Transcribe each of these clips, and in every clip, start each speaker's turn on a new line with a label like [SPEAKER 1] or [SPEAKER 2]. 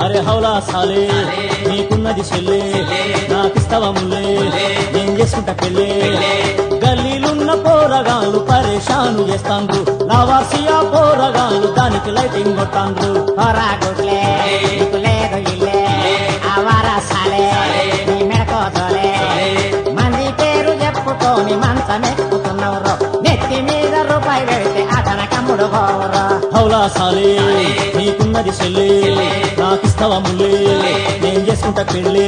[SPEAKER 1] అరే హౌలా సాలే నీకున్నది చెల్లే నాకిస్తవా ముల్లే నేను చేసుకుంటా పెళ్ళే గల్లీలున్న పోరగాళ్ళు పరేషాను చేస్తాండ్రు లావాసియా పోరగాళ్ళు దానికి లైటింగ్ కొట్టాండ్రు
[SPEAKER 2] పోరా గుడ్లే నీకు లేదు ఇల్లే ఆవారా సాలే నీ మెడకోసలే మంది పేరు చెప్పుకొని మంచం ఎక్కుతున్నవరు నెత్తి మీద రూపాయి పెడితే అతన కమ్ముడు పోవరు
[SPEAKER 1] హౌలా సాలే నీకున్నది చెల్లే నాకిస్తవా ముల్లే నేను చేసుకుంటా పెళ్ళే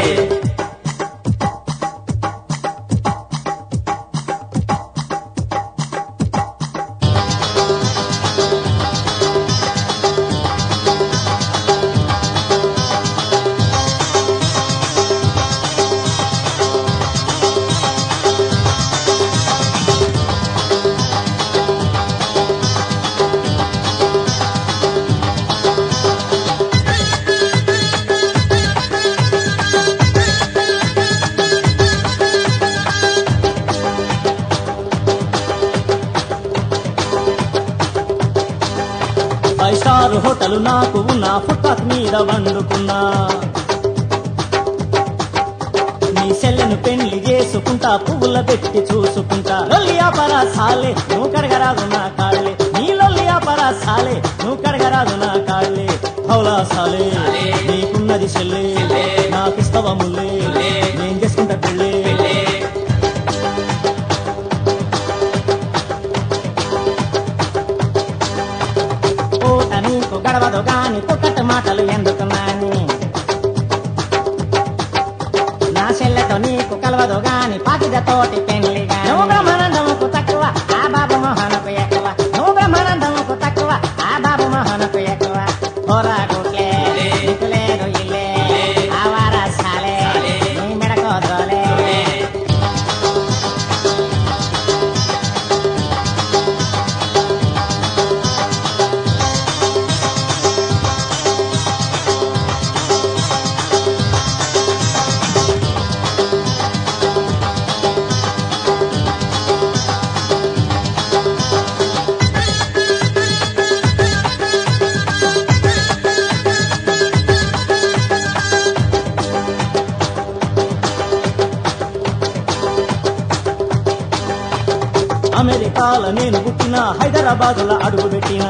[SPEAKER 1] ఫైవ్ స్టార్ హోటల్ నాకు ఉన్న ఫుట్పాత్ మీద వండుకున్నా నీ సెల్లను పెళ్లి చేసుకుంటా పువ్వుల పెట్టి చూసుకుంటా లొల్లియాపరా సాలే నువ్వు కడగరాదు నా కాళ్ళే నీ లొల్లియాపరా సాలే నువ్వు కడగరాదు నా కాళ్ళే హౌలా సాలే నీకున్నది చెల్లే నాకిస్తవ ముల్లే నేను చేసుకుంటా పెళ్ళే
[SPEAKER 2] పూట నీకు గడవదు గాని పుట్టటి మాటలు ఎందుకు నాని నా చెల్లెతో నీకు కలవదు గాని పాకిద తోటి పెళ్లి నువ్వు బ్రహ్మానందముకు తక్కువ ఆ బాబు మోహనకు ఎక్కువ నువ్వు బ్రహ్మానందముకు తక్కువ ఆ బాబు మోహనకు ఎక్కువ పోరా గుట్లే నీకు లేదు ఇల్లే ఆవారా సాలే నీ మెడకోదోలే
[SPEAKER 1] అమెరికాల నేను పుట్టిన హైదరాబాద్ లో అడుగు పెట్టిన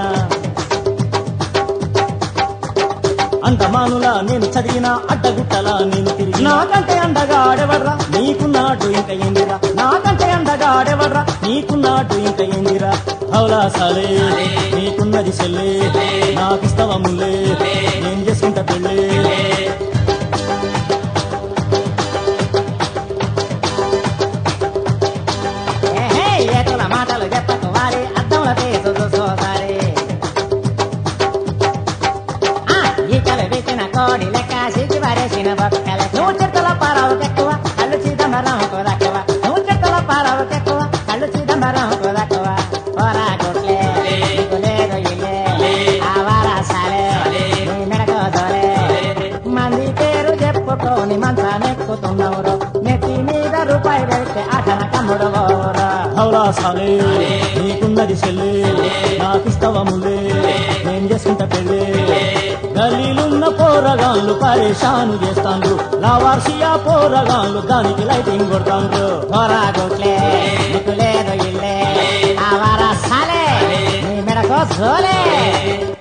[SPEAKER 1] అండమానుల నేను చదివిన అడ్డగుట్టల నేను తిరిగి నాకంటే అండగా ఆడెవడ్రా నీకున్నాడు ఇంకా ఏందిరా నాకంటే అండగా ఆడెవడ్రా నీకున్నాడు ఇంకా ఏందిరా హౌలా సాలే నీకున్నది చెల్లే నాకిస్తవ ముల్లే నేను చేసుకుంటా పెళ్ళే
[SPEAKER 2] ఏహే, ఏతుల మాటలు చెప్పకు వారి అద్దంలో ఫేసు చూసోసారి ఆ, ఈకలు పెట్టిన కోడి లెక్క సిగ్గి పారేసిన బొక్కల నువ్వు చెట్టుల పారావు ఎక్కువ కళ్ళు చిదంబరంకు దక్కువ నువ్వు చెట్టుల పారావు ఎక్కువ కళ్ళు చిదంబరంకు దక్కువ పోరా గుట్లే నీకు లేదు ఇల్లే ఆవారా సాలే నీ మెడకోదోలే మంది పేరు చెప్పుకొని మంచం ఎక్కుతున్నవరు నెత్తి మీద రూపాయి పెడితే అతన కమ్ముడు పోరా
[SPEAKER 1] హౌలా సాలే నీకున్నది చెల్లే నాకిస్తవ ముల్లే నేను చేసుకుంటా పెళ్ళే గలీలున్న పోరగాళ్ళు పరేషాను చేస్తాండ్రు లావార్షియా పోరగాళ్ళు దానికి లైటింగ్ కొడతాండ్రు
[SPEAKER 2] పోరా గుట్లే నీకు లేదు ఇల్లే ఆవారా సాలే నీ మెడకో జోలే